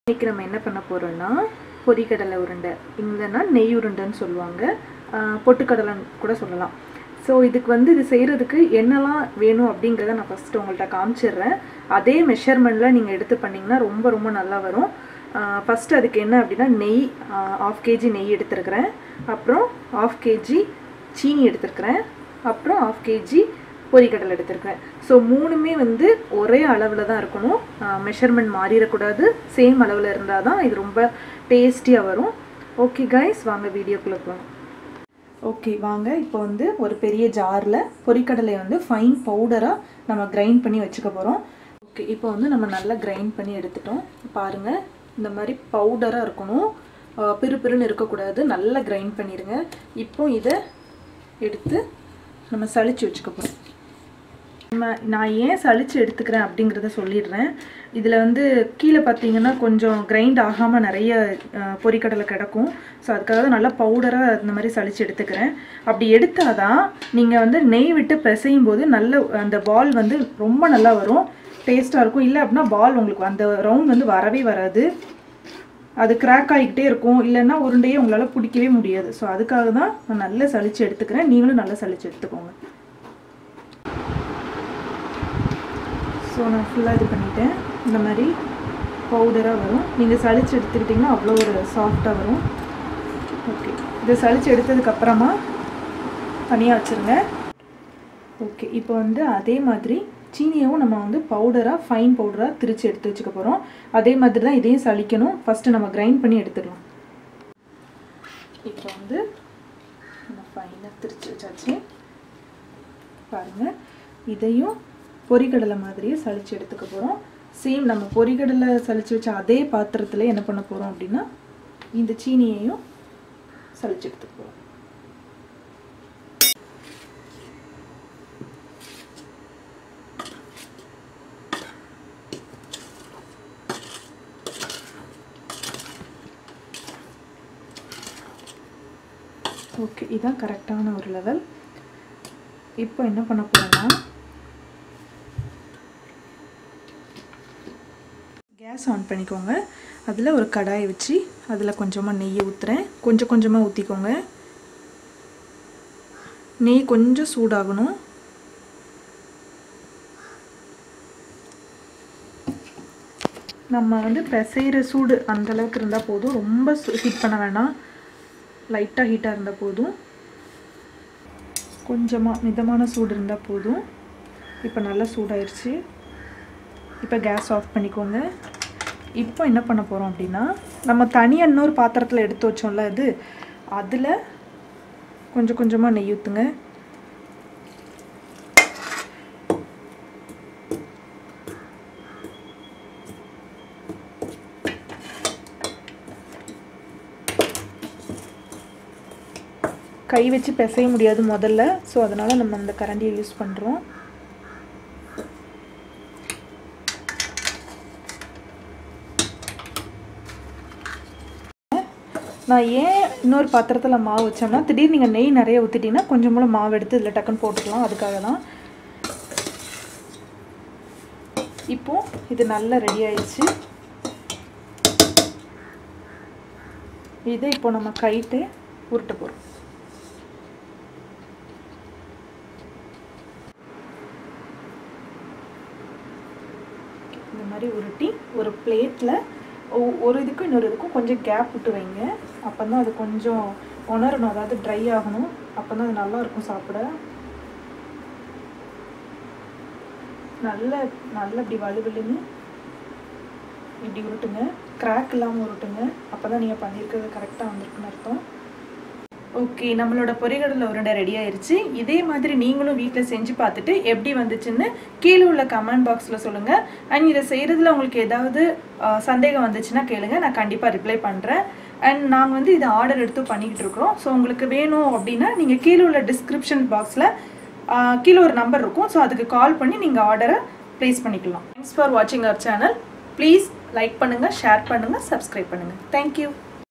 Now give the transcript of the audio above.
இன்னைக்கு நம்ம என்ன பண்ண போகிறோம்னா பொரிக்கடலை உருண்டை இல்லைன்னா நெய் உருண்டைன்னு சொல்லுவாங்க ஆஹ் பொட்டுக்கடலைன்னு கூட சொல்லலாம் ஸோ இதுக்கு வந்து இது செய்கிறதுக்கு என்னெல்லாம் வேணும் அப்படிங்கிறத நான் ஃபஸ்ட்டு உங்கள்கிட்ட காமிச்சிடுறேன் அதே மெஷர்மெண்ட்டில் நீங்கள் எடுத்து பண்ணிங்கன்னா ரொம்ப ரொம்ப நல்லா வரும் ஃபஸ்ட்டு அதுக்கு என்ன அப்படின்னா நெய் ஆஃப் கேஜி நெய் எடுத்துருக்கிறேன் அப்புறம் ஆஃப் கேஜி சீனி எடுத்துருக்கிறேன் அப்புறம் ஆஃப் கேஜி பொரிக்கடலை எடுத்திருக்கேன் ஸோ மூணுமே வந்து ஒரே அளவில் தான் இருக்கணும் மெஷர்மெண்ட் மாறிடக்கூடாது சேம் அளவில் இருந்தால் தான் இது ரொம்ப டேஸ்டியாக வரும் ஓகே கைஸ் வாங்க வீடியோக்குள்ளே போகலாம் ஓகே வாங்க இப்போ வந்து ஒரு பெரிய ஜாரில் பொரிக்கடலை வந்து ஃபைன் பவுடராக நம்ம கிரைண்ட் பண்ணி வச்சுக்க போகிறோம் ஓகே இப்போ வந்து நம்ம நல்லா கிரைண்ட் பண்ணி எடுத்துட்டோம் பாருங்கள் இந்த மாதிரி பவுடராக இருக்கணும் அஹ் பிறு பிறுன்னு இருக்கக்கூடாது நல்லா கிரைண்ட் பண்ணிடுங்க இப்போ இதை எடுத்து நம்ம சளிச்சு வச்சுக்க போகிறோம் நம்ம நான் ஏன் சளிச்சு எடுத்துக்கிறேன் அப்படிங்கிறத சொல்லிடுறேன் இதில் வந்து கீழே பார்த்தீங்கன்னா கொஞ்சம் கிரைண்ட் ஆகாமல் நிறைய அஹ், பொரிக்கடலை கிடக்கும் ஸோ அதுக்காக தான் நல்லா பவுடராக இந்த மாதிரி சளிச்சு எடுத்துக்கிறேன் அப்படி எடுத்தால் தான் நீங்கள் வந்து நெய் விட்டு பிசையும் போது நல்ல அந்த பால் வந்து ரொம்ப நல்லா வரும் டேஸ்ட்டாக இருக்கும் இல்லை அப்படின்னா பால் உங்களுக்கு அந்த ரவுண்ட் வந்து வரவே வராது அது கிராக் ஆகிக்கிட்டே இருக்கும் இல்லைன்னா உருண்டையே உங்களால் பிடிக்கவே முடியாது ஸோ அதுக்காக தான் நான் நல்லா சளிச்சு எடுத்துக்கிறேன் நீங்களும் நல்லா சளிச்சு எடுத்துக்கோங்க ஸோ நான் ஃபுல்லாக இது பண்ணிட்டேன் இந்த மாதிரி பவுடராக வரும் நீங்கள் சளிச்சு எடுத்துக்கிட்டிங்கன்னா அவ்வளோ ஒரு சாஃப்டாக வரும் ஓகே இதை சளிச்சு எடுத்ததுக்கப்புறமா தனியாக வச்சுருங்க ஓகே இப்போ வந்து அதே மாதிரி சீனியவும் நம்ம வந்து பவுடராக ஃபைன் பவுடராக திரித்து எடுத்து வச்சுக்க போகிறோம் அதே மாதிரி தான் இதையும் சலிக்கணும் ஃபஸ்ட்டு நம்ம கிரைண்ட் பண்ணி எடுத்துக்கலாம் இப்போ வந்து நம்ம ஃபைனாக திரிச்சு வச்சாச்சு பாருங்கள் இதையும் பொரிக்கடலை மாதிரியே சளிச்சு எடுத்துக்க போகிறோம் சேம் நம்ம பொரிக்கடலை சளிச்சு வச்ச அதே பாத்திரத்தில் என்ன பண்ண போகிறோம் அப்படின்னா இந்த சீனியையும் சளிச்சு எடுத்துக்க போகிறோம் ஓகே இதுதான் கரெக்டான ஒரு லெவல் இப்போ என்ன பண்ண போகிறோம்னா கேஸ் ஆன் பண்ணிக்கோங்க அதில் ஒரு கடாயை வச்சு அதில் கொஞ்சமாக நெய்யை ஊற்றுறேன் கொஞ்சம் கொஞ்சமாக ஊற்றிக்கோங்க நெய் கொஞ்சம் சூடாகணும் நம்ம வந்து பிசைகிற சூடு அந்த அளவுக்கு இருந்தால் போதும் ரொம்ப ஹீட் பண்ண வேணாம் லைட்டாக ஹீட்டாக இருந்தால் போதும் கொஞ்சமாக மிதமான சூடு இருந்தால் போதும் இப்போ நல்லா சூடாயிருச்சு இப்போ கேஸ் ஆஃப் பண்ணிக்கோங்க இப்போ என்ன பண்ண போகிறோம் அப்படின்னா நம்ம தனியாக இன்னொரு பாத்திரத்தில் எடுத்து வச்சோம்ல அது அதில் கொஞ்சம் கொஞ்சமாக நெய் ஊற்றுங்க கை வச்சு பிசைய முடியாது முதல்ல ஸோ அதனால் நம்ம அந்த கரண்டியை யூஸ் பண்ணுறோம் நான் ஏன் இன்னொரு பாத்திரத்தில் மாவு வச்சோம்னா திடீர்னு நீங்கள் நெய் நிறைய ஊற்றிட்டீங்கன்னா கொஞ்சம் மூலம் மாவு எடுத்து இதில் டக்குன்னு போட்டுக்கலாம் அதுக்காக தான் இப்போ இது நல்லா ரெடி ஆயிடுச்சு இதை இப்போ நம்ம கைட்டு உருட்ட போகிறோம் இந்த மாதிரி உருட்டி ஒரு பிளேட்டில் ஒரு இதுக்கும் இன்னொரு இதுக்கும் கொஞ்சம் கேப் விட்டு வைங்க அப்போ தான் அது கொஞ்சம் உணரணும் அதாவது ட்ரை ஆகணும் அப்போ தான் அது நல்லா இருக்கும் சாப்பிட நல்ல நல்ல இப்படி வலுவலுன்னு இப்படி உருட்டுங்க கிராக் இல்லாமல் உருட்டுங்க அப்போ தான் நீங்கள் பண்ணியிருக்கிறது கரெக்டாக வந்திருக்குன்னு அர்த்தம் ஓகே நம்மளோட பொரிகடலை உருண்டை ரெடி ஆயிருச்சு இதே மாதிரி நீங்களும் வீட்டில் செஞ்சு பார்த்துட்டு எப்படி வந்துச்சுன்னு கீழே உள்ள கமெண்ட் பாக்ஸில் சொல்லுங்கள் அண்ட் இதை செய்கிறதுல உங்களுக்கு ஏதாவது அஹ், சந்தேகம் வந்துச்சுன்னா கேளுங்க நான் கண்டிப்பாக ரிப்ளை பண்ணுறேன் அண்ட் நாங்கள் வந்து இதை ஆர்டர் எடுத்து பண்ணிக்கிட்டு இருக்கிறோம் ஸோ உங்களுக்கு வேணும் அப்படின்னா நீங்கள் கீழே உள்ள டிஸ்கிரிப்ஷன் பாக்ஸில் கீழே ஒரு நம்பர் இருக்கும் ஸோ அதுக்கு கால் பண்ணி நீங்கள் ஆர்டரை ப்ளேஸ் பண்ணிக்கலாம் தேங்க்ஸ் ஃபார் வாட்சிங் அவர் சேனல் ப்ளீஸ் லைக் பண்ணுங்கள் ஷேர் பண்ணுங்கள் சப்ஸ்கிரைப் பண்ணுங்கள் தேங்க்யூ